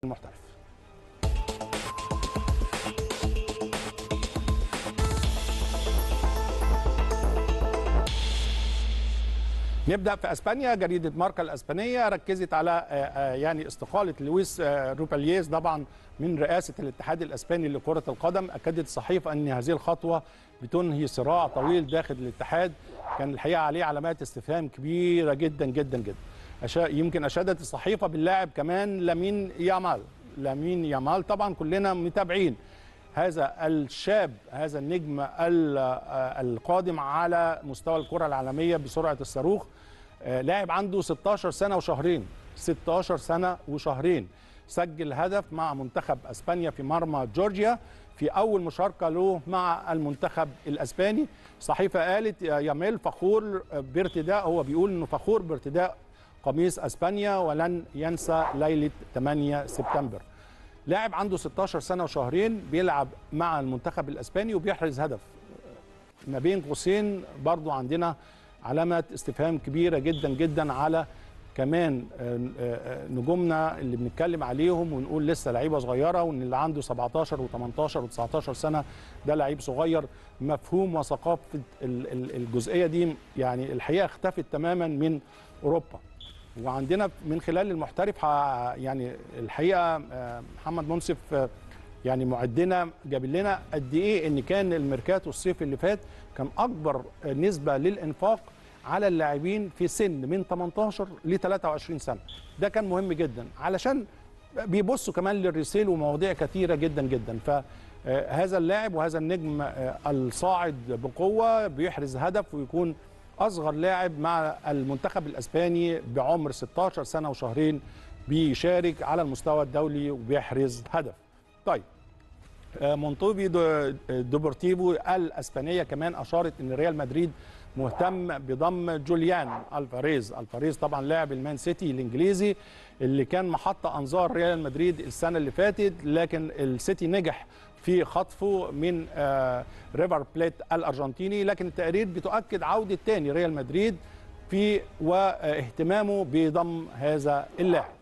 المحترف نبدا في اسبانيا جريده ماركا الاسبانيه ركزت على آه، آه، يعني استقاله لويس آه، روبالييز طبعا من رئاسه الاتحاد الاسباني لكره القدم اكدت الصحيفه ان هذه الخطوه بتنهي صراع طويل داخل الاتحاد كان الحقيقه عليه علامات استفهام كبيره جدا جدا جدا أشا يمكن اشادت الصحيفه باللاعب كمان لامين يامال لامين يامال طبعا كلنا متابعين هذا الشاب هذا النجم ال- آه، القادم على مستوى الكرة العالمية بسرعة الصاروخ آه، لاعب عنده 16 سنة وشهرين 16 سنة وشهرين سجل هدف مع منتخب اسبانيا في مرمى جورجيا في اول مشاركه له مع المنتخب الاسباني صحيفه قالت يا ياميل فخور بارتداء هو بيقول انه فخور بارتداء قميص اسبانيا ولن ينسى ليله 8 سبتمبر لاعب عنده 16 سنه وشهرين بيلعب مع المنتخب الاسباني وبيحرز هدف ما بين قوسين برضو عندنا علامه استفهام كبيره جدا جدا على كمان آه، آه، نجومنا اللي بنتكلم عليهم ونقول لسه لعيبه صغيره وان اللي عنده 17 و18 و19 سنه ده لعيب صغير مفهوم وثقافه ال- ال- الجزئيه دي يعني الحقيقه اختفت تماما من اوروبا وعندنا من خلال المحترف ح- يعني الحقيقه آه، محمد منصف آه، يعني معدنا جاب لنا قد ايه ان كان الميركاتو الصيف اللي فات كان اكبر آه، نسبه للانفاق على اللاعبين في سن من 18 ل 23 سنه ده كان مهم جدا علشان بيبصوا كمان للريسيل ومواضيع كثيره جدا جدا فهذا اللاعب وهذا النجم آه، الصاعد بقوه بيحرز هدف ويكون اصغر لاعب مع المنتخب الاسباني بعمر 16 سنه وشهرين بيشارك على المستوى الدولي وبيحرز هدف طيب آه، مونتوبي دو- دوبورتيفو الاسبانيه كمان اشارت ان ريال مدريد مهتم بضم جوليان الفاريز الفاريز طبعا لاعب المان سيتي الانجليزي اللي كان محط انظار ريال مدريد السنه اللي فاتت لكن السيتي نجح في خطفه من آه، ريفر بليت الارجنتيني لكن التقارير بتؤكد عوده تاني ريال مدريد في واهتمامه بضم هذا اللاعب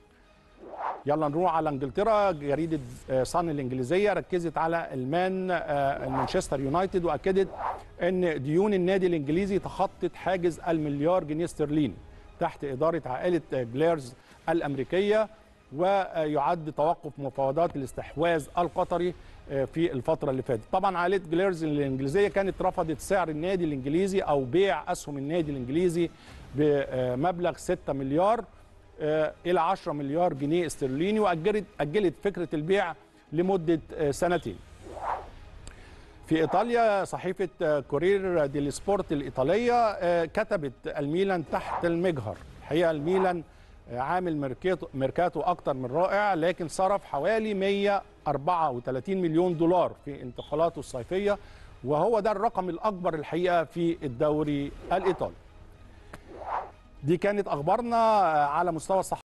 يلا نروح على انجلترا جريده آه، صن الانجليزيه ركزت على المان آه، مانشستر يونايتد واكدت ان ديون النادي الانجليزي تخطت حاجز المليار جنيه استرليني تحت اداره عائله آه، جليرز الامريكيه ويعد توقف مفاوضات الاستحواذ القطري آه، في الفتره اللي فاتت طبعا عائله جليرز الانجليزيه كانت رفضت سعر النادي الانجليزي او بيع اسهم النادي الانجليزي بمبلغ 6 مليار آه، الى 10 مليار جنيه استرليني واجلت اجلت فكره البيع لمده آه، سنتين. في ايطاليا صحيفه آه، كورير دي سبورت الايطاليه آه، كتبت الميلان تحت المجهر، الحقيقه الميلان آه، عامل ميركاتو ميركاتو اكتر من رائع لكن صرف حوالي 134 مليون دولار في انتقالاته الصيفيه وهو ده الرقم الاكبر الحقيقه في الدوري الايطالي. دي كانت اخبارنا آه، على مستوى الصحة